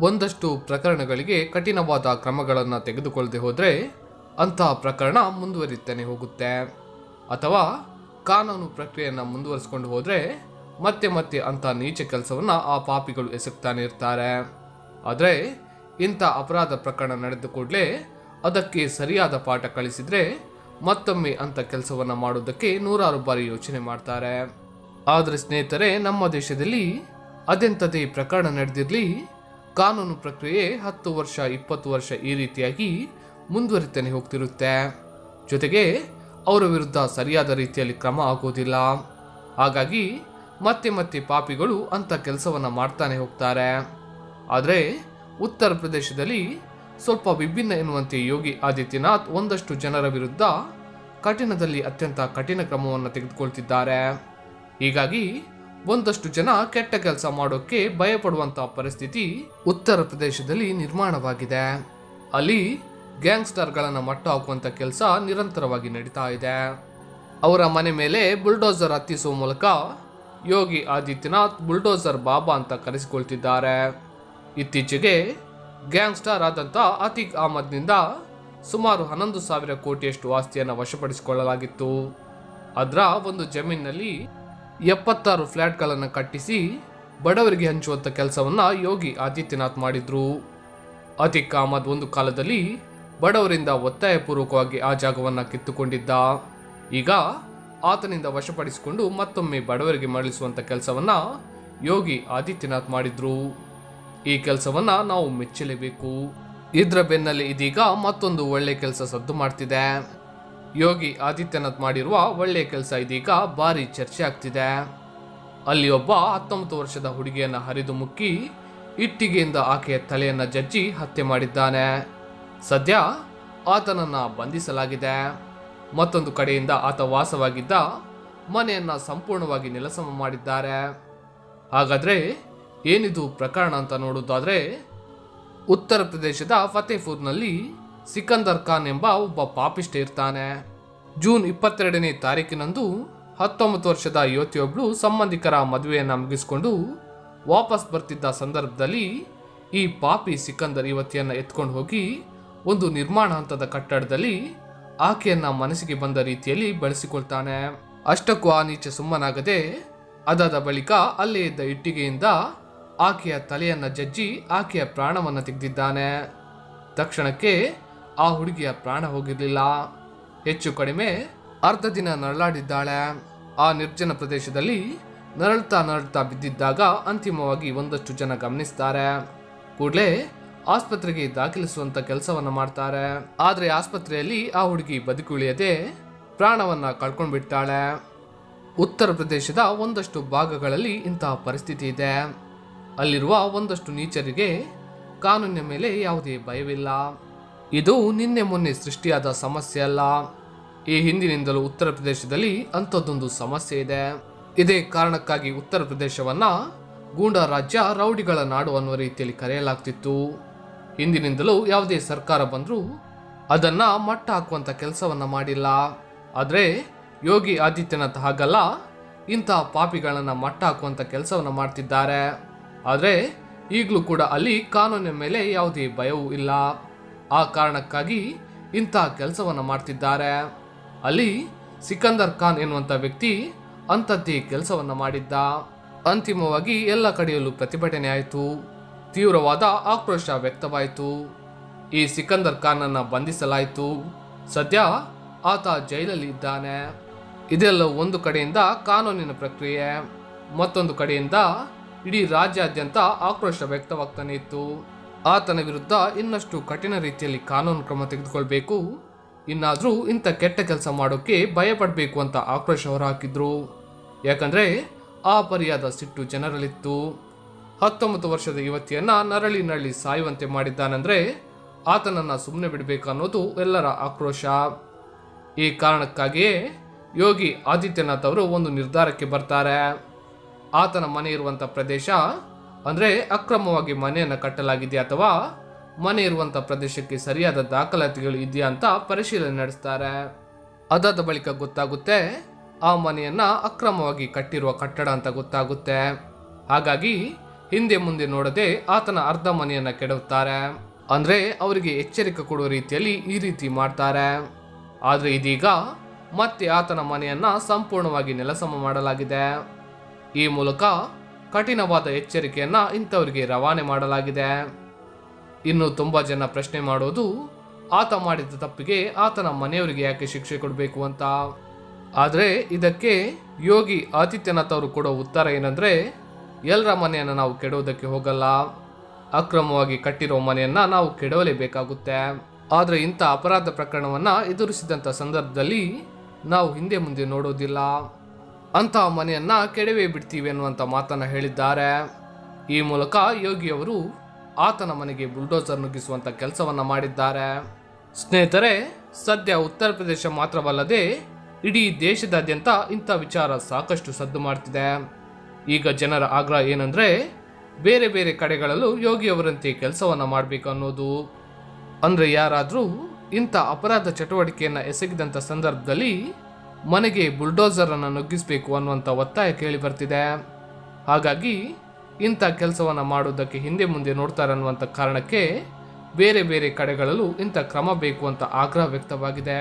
ಒಂದಷ್ಟು ಪ್ರಕರಣಗಳಿಗೆ ಕಠಿಣವಾದ ಕ್ರಮಗಳನ್ನು ತೆಗೆದುಕೊಳ್ಳದೆ ಹೋದರೆ ಅಂತಹ ಪ್ರಕರಣ ಮುಂದುವರಿತಾನೆ ಹೋಗುತ್ತೆ ಅಥವಾ ಕಾನೂನು ಪ್ರಕ್ರಿಯೆಯನ್ನು ಮುಂದುವರಿಸಿಕೊಂಡು ಹೋದರೆ ಮತ್ತೆ ಮತ್ತೆ ಅಂಥ ನೀಚ ಕೆಲಸವನ್ನು ಆ ಪಾಪಿಗಳು ಎಸಗ್ತಾನೆ ಇರ್ತಾರೆ ಆದರೆ ಇಂಥ ಅಪರಾಧ ಪ್ರಕರಣ ನಡೆದ ಕೂಡಲೇ ಅದಕ್ಕೆ ಸರಿಯಾದ ಪಾಠ ಕಳಿಸಿದ್ರೆ ಮತ್ತೊಮ್ಮೆ ಅಂಥ ಕೆಲಸವನ್ನು ಮಾಡೋದಕ್ಕೆ ನೂರಾರು ಬಾರಿ ಯೋಚನೆ ಮಾಡ್ತಾರೆ ಆದರೆ ಸ್ನೇಹಿತರೆ ನಮ್ಮ ದೇಶದಲ್ಲಿ ಅದೆಂಥದೇ ಪ್ರಕರಣ ನಡೆದಿರಲಿ ಕಾನೂನು ಪ್ರಕ್ರಿಯೆ ಹತ್ತು ವರ್ಷ ಇಪ್ಪತ್ತು ವರ್ಷ ಈ ರೀತಿಯಾಗಿ ಮುಂದುವರಿತಾನೆ ಹೋಗ್ತಿರುತ್ತೆ ಜೊತೆಗೆ ಅವರ ವಿರುದ್ಧ ಸರಿಯಾದ ರೀತಿಯಲ್ಲಿ ಕ್ರಮ ಆಗೋದಿಲ್ಲ ಹಾಗಾಗಿ ಮತ್ತೆ ಮತ್ತೆ ಪಾಪಿಗಳು ಅಂಥ ಕೆಲಸವನ್ನು ಮಾಡ್ತಾನೆ ಹೋಗ್ತಾರೆ ಆದರೆ ಉತ್ತರ ಪ್ರದೇಶದಲ್ಲಿ ಸ್ವಲ್ಪ ವಿಭಿನ್ನ ಎನ್ನುವಂತೆ ಯೋಗಿ ಆದಿತ್ಯನಾಥ್ ಒಂದಷ್ಟು ಜನರ ವಿರುದ್ಧ ಕಠಿಣದಲ್ಲಿ ಅತ್ಯಂತ ಕಠಿಣ ಕ್ರಮವನ್ನು ತೆಗೆದುಕೊಳ್ತಿದ್ದಾರೆ ಹೀಗಾಗಿ ಒಂದಷ್ಟು ಜನ ಕೆಟ್ಟ ಕೆಲಸ ಮಾಡೋಕ್ಕೆ ಭಯಪಡುವಂತಹ ಪರಿಸ್ಥಿತಿ ಉತ್ತರ ಪ್ರದೇಶದಲ್ಲಿ ನಿರ್ಮಾಣವಾಗಿದೆ ಅಲ್ಲಿ ಗ್ಯಾಂಗ್ಸ್ಟರ್ಗಳನ್ನು ಮಟ್ಟ ಹಾಕುವಂತ ಕೆಲಸ ನಿರಂತರವಾಗಿ ನಡೀತಾ ಇದೆ ಅವರ ಮನೆ ಮೇಲೆ ಬುಲ್ಡೋಸರ್ ಹತ್ತಿಸುವ ಮೂಲಕ ಯೋಗಿ ಆದಿತ್ಯನಾಥ್ ಬುಲ್ಡೋಸರ್ ಬಾಬಾ ಅಂತ ಕರೆಸಿಕೊಳ್ತಿದ್ದಾರೆ ಇತ್ತೀಚೆಗೆ ಗ್ಯಾಂಗ್ಸ್ಟರ್ ಆದಂಥ ಅತೀಕ್ ಅಹಮದ್ನಿಂದ ಸುಮಾರು ಹನ್ನೊಂದು ಸಾವಿರ ಕೋಟಿಯಷ್ಟು ಆಸ್ತಿಯನ್ನು ವಶಪಡಿಸಿಕೊಳ್ಳಲಾಗಿತ್ತು ಅದರ ಒಂದು ಜಮೀನಿನಲ್ಲಿ ಎಪ್ಪತ್ತಾರು ಫ್ಲ್ಯಾಟ್ಗಳನ್ನು ಕಟ್ಟಿಸಿ ಬಡವರಿಗೆ ಹಂಚುವಂಥ ಕೆಲಸವನ್ನು ಯೋಗಿ ಆದಿತ್ಯನಾಥ್ ಮಾಡಿದ್ರು ಅತೀಕ್ ಅಹಮದ್ ಒಂದು ಕಾಲದಲ್ಲಿ ಬಡವರಿಂದ ಒತ್ತಾಯಪೂರ್ವಕವಾಗಿ ಆ ಜಾಗವನ್ನು ಕಿತ್ತುಕೊಂಡಿದ್ದ ಈಗ ಆತನಿಂದ ವಶಪಡಿಸಿಕೊಂಡು ಮತ್ತೊಮ್ಮೆ ಬಡವರಿಗೆ ಮರಳಿಸುವಂಥ ಕೆಲಸವನ್ನ ಯೋಗಿ ಆದಿತ್ಯನಾಥ್ ಮಾಡಿದ್ರು ಈ ಕೆಲಸವನ್ನ ನಾವು ಮೆಚ್ಚಲೇಬೇಕು ಇದ್ರ ಬೆನ್ನಲ್ಲಿ ಇದೀಗ ಮತ್ತೊಂದು ಒಳ್ಳೆ ಕೆಲಸ ಸದ್ದು ಮಾಡ್ತಿದೆ ಯೋಗಿ ಆದಿತ್ಯನಾಥ್ ಮಾಡಿರುವ ಒಳ್ಳೆಯ ಕೆಲಸ ಇದೀಗ ಭಾರಿ ಚರ್ಚೆ ಆಗ್ತಿದೆ ಅಲ್ಲಿ ಒಬ್ಬ ಹತ್ತೊಂಬತ್ತು ವರ್ಷದ ಹುಡುಗಿಯನ್ನ ಹರಿದು ಮುಕ್ಕಿ ಇಟ್ಟಿಗೆಯಿಂದ ಆಕೆಯ ತಲೆಯನ್ನ ಜಜ್ಜಿ ಹತ್ಯೆ ಮಾಡಿದ್ದಾನೆ ಸದ್ಯ ಆತನನ್ನ ಬಂಧಿಸಲಾಗಿದೆ ಮತ್ತೊಂದು ಕಡೆಯಿಂದ ಆತ ವಾಸವಾಗಿದ್ದ ಮನೆಯನ್ನ ಸಂಪೂರ್ಣವಾಗಿ ನೆಲಸಮ ಮಾಡಿದ್ದಾರೆ ಹಾಗಾದ್ರೆ ಏನಿದು ಪ್ರಕರಣ ಅಂತ ನೋಡೋದಾದ್ರೆ ಉತ್ತರ ಪ್ರದೇಶದ ಫತೇಪುರ್ನಲ್ಲಿ ಸಿಕಂದರ್ ಖಾನ್ ಎಂಬ ಒಬ್ಬ ಪಾಪಿಷ್ಟ ಇರ್ತಾನೆ ಜೂನ್ ಇಪ್ಪತ್ತೆರಡನೇ ತಾರೀಕಿನಂದು ಹತ್ತೊಂಬತ್ತು ವರ್ಷದ ಯುವತಿಯೊಬ್ಬಳು ಸಂಬಂಧಿಕರ ಮದುವೆಯನ್ನು ಮುಗಿಸಿಕೊಂಡು ವಾಪಸ್ ಬರ್ತಿದ್ದ ಸಂದರ್ಭದಲ್ಲಿ ಈ ಪಾಪಿ ಸಿಕಂದರ್ ಯುವತಿಯನ್ನು ಎತ್ಕೊಂಡು ಹೋಗಿ ಒಂದು ನಿರ್ಮಾಣ ಹಂತದ ಕಟ್ಟಡದಲ್ಲಿ ಆಕೆಯನ್ನ ಮನಸ್ಸಿಗೆ ಬಂದ ರೀತಿಯಲ್ಲಿ ಬಳಸಿಕೊಳ್ತಾನೆ ಅಷ್ಟಕ್ಕೂ ಆ ನೀಚ ಸುಮ್ಮನಾಗದೆ ಅದಾದ ಬಳಿಕ ಅಲ್ಲೇ ಇದ್ದ ಇಟ್ಟಿಗೆಯಿಂದ ಆಕೆಯ ತಲೆಯನ್ನ ಜಜ್ಜಿ ಆಕೆಯ ಪ್ರಾಣವನ್ನ ತೆಗೆದಿದ್ದಾನೆ ತಕ್ಷಣಕ್ಕೆ ಆ ಹುಡುಗಿಯ ಪ್ರಾಣ ಹೋಗಿರಲಿಲ್ಲ ಹೆಚ್ಚು ಕಡಿಮೆ ಅರ್ಧ ದಿನ ನರಳಾಡಿದ್ದಾಳೆ ಆ ನಿರ್ಜನ ಪ್ರದೇಶದಲ್ಲಿ ನರಳ್ತಾ ನರಳ್ತಾ ಬಿದ್ದಿದ್ದಾಗ ಅಂತಿಮವಾಗಿ ಒಂದಷ್ಟು ಜನ ಗಮನಿಸ್ತಾರೆ ಕೂಡಲೇ ಆಸ್ಪತ್ರೆಗೆ ದಾಖಲಿಸುವಂತ ಕೆಲಸವನ್ನ ಮಾಡ್ತಾರೆ ಆದ್ರೆ ಆಸ್ಪತ್ರೆಯಲ್ಲಿ ಆ ಹುಡುಗಿ ಬದುಕುಳಿಯದೆ ಪ್ರಾಣವನ್ನ ಕಳ್ಕೊಂಡ್ಬಿಡ್ತಾಳೆ ಉತ್ತರ ಪ್ರದೇಶದ ಒಂದಷ್ಟು ಭಾಗಗಳಲ್ಲಿ ಇಂತಹ ಪರಿಸ್ಥಿತಿ ಇದೆ ಅಲ್ಲಿರುವ ಒಂದಷ್ಟು ನೀಚರಿಗೆ ಕಾನೂನಿನ ಮೇಲೆ ಯಾವುದೇ ಭಯವಿಲ್ಲ ಇದು ನಿನ್ನೆ ಮೊನ್ನೆ ಸೃಷ್ಟಿಯಾದ ಸಮಸ್ಯೆ ಅಲ್ಲ ಈ ಹಿಂದಿನಿಂದಲೂ ಉತ್ತರ ಪ್ರದೇಶದಲ್ಲಿ ಅಂಥದ್ದೊಂದು ಸಮಸ್ಯೆ ಇದೆ ಇದೇ ಕಾರಣಕ್ಕಾಗಿ ಉತ್ತರ ಪ್ರದೇಶವನ್ನ ಗೂಂಡಾ ರಾಜ್ಯ ರೌಡಿಗಳ ನಾಡು ಅನ್ನುವ ರೀತಿಯಲ್ಲಿ ಕರೆಯಲಾಗ್ತಿತ್ತು ಹಿಂದಿನಿಂದಲೂ ಯಾವುದೇ ಸರ್ಕಾರ ಬಂದರೂ ಅದನ್ನ ಮಟ್ಟ ಹಾಕುವಂತ ಕೆಲಸವನ್ನ ಮಾಡಿಲ್ಲ ಆದರೆ ಯೋಗಿ ಆದಿತ್ಯನಾಥ್ ಹಾಗಲ್ಲ ಇಂತಹ ಪಾಪಿಗಳನ್ನ ಮಟ್ಟ ಹಾಕುವಂತ ಕೆಲಸವನ್ನ ಮಾಡ್ತಿದ್ದಾರೆ ಆದರೆ ಈಗಲೂ ಕೂಡ ಅಲ್ಲಿ ಕಾನೂನಿನ ಮೇಲೆ ಯಾವುದೇ ಭಯವೂ ಇಲ್ಲ ಆ ಕಾರಣಕ್ಕಾಗಿ ಇಂತಹ ಕೆಲಸವನ್ನ ಮಾಡ್ತಿದ್ದಾರೆ ಅಲ್ಲಿ ಸಿಕಂದರ್ ಖಾನ್ ಎನ್ನುವಂಥ ವ್ಯಕ್ತಿ ಅಂಥದ್ದೇ ಕೆಲಸವನ್ನ ಮಾಡಿದ್ದ ಅಂತಿಮವಾಗಿ ಎಲ್ಲ ಕಡೆಯಲ್ಲೂ ಪ್ರತಿಭಟನೆ ಆಯಿತು ತೀವ್ರವಾದ ಆಕ್ರೋಶ ವ್ಯಕ್ತವಾಯಿತು ಈ ಸಿಕಂದರ್ ಖಾನನ್ನ ಬಂಧಿಸಲಾಯಿತು ಸದ್ಯ ಆತ ಜೈಲಲ್ಲಿ ಇದ್ದಾನೆ ಇದೆಲ್ಲ ಒಂದು ಕಡೆಯಿಂದ ಕಾನೂನಿನ ಪ್ರಕ್ರಿಯೆ ಮತ್ತೊಂದು ಕಡೆಯಿಂದ ಇಡೀ ರಾಜ್ಯಾದ್ಯಂತ ಆಕ್ರೋಶ ವ್ಯಕ್ತವಾಗ್ತಾನೆ ಇತ್ತು ಆತನ ವಿರುದ್ಧ ಇನ್ನಷ್ಟು ಕಠಿಣ ರೀತಿಯಲ್ಲಿ ಕಾನೂನು ಕ್ರಮ ತೆಗೆದುಕೊಳ್ಬೇಕು ಇನ್ನಾದರೂ ಇಂಥ ಕೆಟ್ಟ ಕೆಲಸ ಮಾಡೋಕೆ ಭಯ ಪಡಬೇಕು ಅಂತ ಆಕ್ರೋಶ ಹೊರಹಾಕಿದ್ರು ಯಾಕಂದ್ರೆ ಆ ಪರಿಯಾದ ಸಿಟ್ಟು ಜನರಲ್ಲಿತ್ತು ಹತ್ತೊಂಬತ್ತು ವರ್ಷದ ಯುವತಿಯನ್ನ ನರಳಿ ನರಳಿ ಸಾಯುವಂತೆ ಮಾಡಿದ್ದಾನಂದ್ರೆ ಆತನನ್ನ ಸುಮ್ಮನೆ ಬಿಡಬೇಕು ಅನ್ನೋದು ಎಲ್ಲರ ಆಕ್ರೋಶ ಈ ಕಾರಣಕ್ಕಾಗಿಯೇ ಯೋಗಿ ಆದಿತ್ಯನಾಥ್ ಅವರು ಒಂದು ನಿರ್ಧಾರಕ್ಕೆ ಬರ್ತಾರೆ ಆತನ ಮನೆ ಇರುವಂಥ ಪ್ರದೇಶ ಅಂದರೆ ಅಕ್ರಮವಾಗಿ ಮನೆಯನ್ನು ಕಟ್ಟಲಾಗಿದೆಯಾ ಅಥವಾ ಮನೆ ಇರುವಂಥ ಪ್ರದೇಶಕ್ಕೆ ಸರಿಯಾದ ದಾಖಲಾತಿಗಳು ಇದೆಯಾ ಅಂತ ಪರಿಶೀಲನೆ ನಡೆಸ್ತಾರೆ ಅದಾದ ಬಳಿಕ ಗೊತ್ತಾಗುತ್ತೆ ಆ ಮನೆಯನ್ನ ಅಕ್ರಮವಾಗಿ ಕಟ್ಟಿರುವ ಕಟ್ಟಡ ಅಂತ ಗೊತ್ತಾಗುತ್ತೆ ಹಾಗಾಗಿ ಹಿಂದೆ ಮುಂದೆ ನೋಡದೆ ಆತನ ಅರ್ಧ ಮನೆಯನ್ನ ಕೆಡವುತ್ತಾರೆ ಅಂದ್ರೆ ಅವರಿಗೆ ಎಚ್ಚರಿಕೆ ಕೊಡುವ ರೀತಿಯಲ್ಲಿ ಈ ರೀತಿ ಮಾಡ್ತಾರೆ ಆದ್ರೆ ಇದೀಗ ಮತ್ತೆ ಆತನ ಮನೆಯನ್ನ ಸಂಪೂರ್ಣವಾಗಿ ನೆಲಸಮ ಮಾಡಲಾಗಿದೆ ಈ ಮೂಲಕ ಕಠಿಣವಾದ ಎಚ್ಚರಿಕೆಯನ್ನ ಇಂಥವರಿಗೆ ರವಾನೆ ಮಾಡಲಾಗಿದೆ ಇನ್ನು ತುಂಬಾ ಜನ ಪ್ರಶ್ನೆ ಮಾಡೋದು ಆತ ಮಾಡಿದ ತಪ್ಪಿಗೆ ಆತನ ಮನೆಯವರಿಗೆ ಯಾಕೆ ಶಿಕ್ಷೆ ಕೊಡಬೇಕು ಅಂತ ಆದರೆ ಇದಕ್ಕೆ ಯೋಗಿ ಆದಿತ್ಯನಾಥ್ ಅವರು ಕೊಡೋ ಉತ್ತರ ಏನಂದ್ರೆ ಎಲ್ಲರ ಮನೆಯನ್ನು ನಾವು ಕೆಡೋದಕ್ಕೆ ಹೋಗಲ್ಲ ಅಕ್ರಮವಾಗಿ ಕಟ್ಟಿರೋ ಮನೆಯನ್ನ ನಾವು ಕೆಡವಲೇಬೇಕಾಗುತ್ತೆ ಆದರೆ ಇಂಥ ಅಪರಾಧ ಪ್ರಕರಣವನ್ನ ಎದುರಿಸಿದಂಥ ಸಂದರ್ಭದಲ್ಲಿ ನಾವು ಹಿಂದೆ ಮುಂದೆ ನೋಡೋದಿಲ್ಲ ಅಂತಹ ಮನೆಯನ್ನ ಕೆಡವೇ ಬಿಡ್ತೀವಿ ಅನ್ನುವಂಥ ಮಾತನ್ನ ಹೇಳಿದ್ದಾರೆ ಈ ಮೂಲಕ ಯೋಗಿಯವರು ಆತನ ಮನೆಗೆ ಬುಲ್ಡೋಸರ್ ನುಗ್ಗಿಸುವಂತ ಕೆಲಸವನ್ನ ಮಾಡಿದ್ದಾರೆ ಸ್ನೇಹಿತರೆ ಸದ್ಯ ಉತ್ತರ ಪ್ರದೇಶ ಮಾತ್ರವಲ್ಲದೆ ಇಡೀ ದೇಶದಾದ್ಯಂತ ಇಂಥ ವಿಚಾರ ಸಾಕಷ್ಟು ಸದ್ದು ಮಾಡ್ತಿದೆ ಈಗ ಜನರ ಆಗ್ರಹ ಏನಂದ್ರೆ ಬೇರೆ ಬೇರೆ ಕಡೆಗಳಲ್ಲೂ ಯೋಗಿಯವರಂತೆ ಕೆಲಸವನ್ನ ಮಾಡಬೇಕು ಅನ್ನೋದು ಅಂದ್ರೆ ಯಾರಾದರೂ ಇಂಥ ಅಪರಾಧ ಚಟುವಟಿಕೆಯನ್ನ ಎಸಗಿದಂಥ ಸಂದರ್ಭದಲ್ಲಿ ಮನೆಗೆ ಬುಲ್ಡೋಸರ್ ಅನ್ನು ನುಗ್ಗಿಸಬೇಕು ಅನ್ನುವಂಥ ಒತ್ತಾಯ ಕೇಳಿ ಬರ್ತಿದೆ ಹಾಗಾಗಿ ಇಂಥ ಕೆಲಸವನ್ನ ಮಾಡೋದಕ್ಕೆ ಹಿಂದೆ ಮುಂದೆ ನೋಡ್ತಾರೆ ಅನ್ನುವಂಥ ಕಾರಣಕ್ಕೆ ಬೇರೆ ಬೇರೆ ಕಡೆಗಳಲ್ಲೂ ಇಂಥ ಕ್ರಮ ಬೇಕು ಅಂತ ಆಗ್ರಹ ವ್ಯಕ್ತವಾಗಿದೆ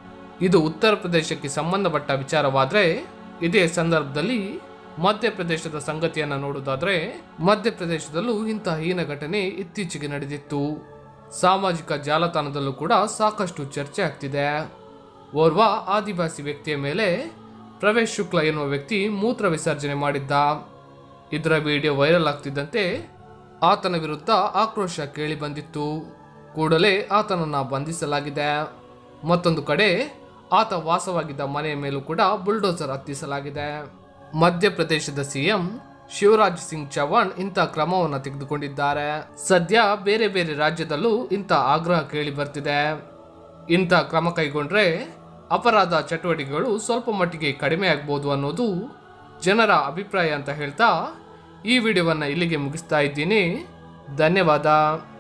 ಇದು ಉತ್ತರ ಪ್ರದೇಶಕ್ಕೆ ಸಂಬಂಧಪಟ್ಟ ವಿಚಾರವಾದ್ರೆ ಇದೇ ಸಂದರ್ಭದಲ್ಲಿ ಮಧ್ಯಪ್ರದೇಶದ ಸಂಗತಿಯನ್ನ ನೋಡುವುದಾದ್ರೆ ಮಧ್ಯಪ್ರದೇಶದಲ್ಲೂ ಇಂಥ ಹೀನ ಘಟನೆ ಇತ್ತೀಚೆಗೆ ನಡೆದಿತ್ತು ಸಾಮಾಜಿಕ ಜಾಲತಾಣದಲ್ಲೂ ಕೂಡ ಸಾಕಷ್ಟು ಚರ್ಚೆ ಆಗ್ತಿದೆ ಓರ್ವ ಆದಿವಾಸಿ ವ್ಯಕ್ತಿಯ ಮೇಲೆ ಪ್ರವೇಶ್ ಶುಕ್ಲ ಎನ್ನುವ ವ್ಯಕ್ತಿ ಮೂತ್ರ ವಿಸರ್ಜನೆ ಮಾಡಿದ್ದ ಇದರ ವಿಡಿಯೋ ವೈರಲ್ ಆಗ್ತಿದ್ದಂತೆ ಆತನ ವಿರುದ್ಧ ಆಕ್ರೋಶ ಕೇಳಿ ಬಂದಿತ್ತು ಕೂಡಲೇ ಆತನನ್ನ ಬಂಧಿಸಲಾಗಿದೆ ಮತ್ತೊಂದು ಕಡೆ ಆತ ವಾಸವಾಗಿದ್ದ ಮನೆಯ ಮೇಲೂ ಕೂಡ ಬುಲ್ಡೋಸರ್ ಹತ್ತಿಸಲಾಗಿದೆ ಮಧ್ಯಪ್ರದೇಶದ ಸಿಎಂ ಶಿವರಾಜ್ ಸಿಂಗ್ ಚೌಹಾಣ್ ಇಂಥ ಕ್ರಮವನ್ನು ತೆಗೆದುಕೊಂಡಿದ್ದಾರೆ ಸದ್ಯ ಬೇರೆ ಬೇರೆ ರಾಜ್ಯದಲ್ಲೂ ಇಂಥ ಆಗ್ರಹ ಕೇಳಿ ಬರ್ತಿದೆ ಇಂಥ ಕ್ರಮ ಕೈಗೊಂಡ್ರೆ ಅಪರಾಧ ಚಟುವಟಿಕೆಗಳು ಸ್ವಲ್ಪ ಮಟ್ಟಿಗೆ ಕಡಿಮೆ ಆಗ್ಬೋದು ಅನ್ನೋದು ಜನರ ಅಭಿಪ್ರಾಯ ಅಂತ ಹೇಳ್ತಾ ಈ ವಿಡಿಯೋವನ್ನು ಇಲ್ಲಿಗೆ ಮುಗಿಸ್ತಾ ಇದ್ದೀನಿ ಧನ್ಯವಾದ